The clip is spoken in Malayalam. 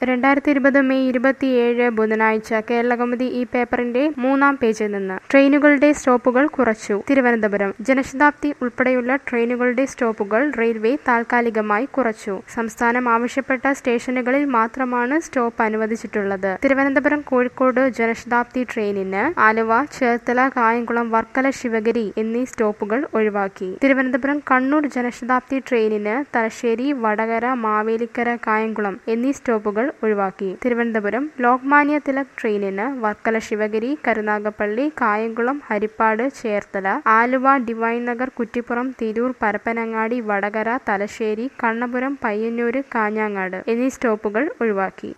രണ്ടായിരത്തി ഇരുപത് മെയ് ഇരുപത്തിയേഴ് ബുധനാഴ്ച കേരളകൗമുദി ഈ പേപ്പറിന്റെ മൂന്നാം പേജിൽ നിന്ന് ട്രെയിനുകളുടെ സ്റ്റോപ്പുകൾ കുറച്ചു തിരുവനന്തപുരം ജനശതാബ്ദി ഉൾപ്പെടെയുള്ള ട്രെയിനുകളുടെ സ്റ്റോപ്പുകൾ റെയിൽവേ താൽക്കാലികമായി കുറച്ചു സംസ്ഥാനം ആവശ്യപ്പെട്ട സ്റ്റേഷനുകളിൽ മാത്രമാണ് സ്റ്റോപ്പ് അനുവദിച്ചിട്ടുള്ളത് തിരുവനന്തപുരം കോഴിക്കോട് ജനശതാബ്ദി ട്രെയിനിന് ആലുവ ചേർത്തല കായംകുളം വർക്കല ശിവഗിരി എന്നീ സ്റ്റോപ്പുകൾ ഒഴിവാക്കി തിരുവനന്തപുരം കണ്ണൂർ ജനശതാബ്ദി ട്രെയിനിന് തലശ്ശേരി വടകര മാവേലിക്കര കായംകുളം എന്നീ സ്റ്റോപ്പുകൾ ഒഴിവാക്കി തിരുവനന്തപുരം ലോക്മാന്യ തിലക് ട്രെയിനിന് വർക്കല ശിവഗിരി കരുനാഗപ്പള്ളി കായംകുളം ഹരിപ്പാട് ചേർത്തല ആലുവ ഡിവൈൻ നഗർ കുറ്റിപ്പുറം തിരൂർ പരപ്പനങ്ങാടി വടകര തലശ്ശേരി കണ്ണപുരം പയ്യന്നൂര് കാഞ്ഞങ്ങാട് എന്നീ സ്റ്റോപ്പുകൾ ഒഴിവാക്കി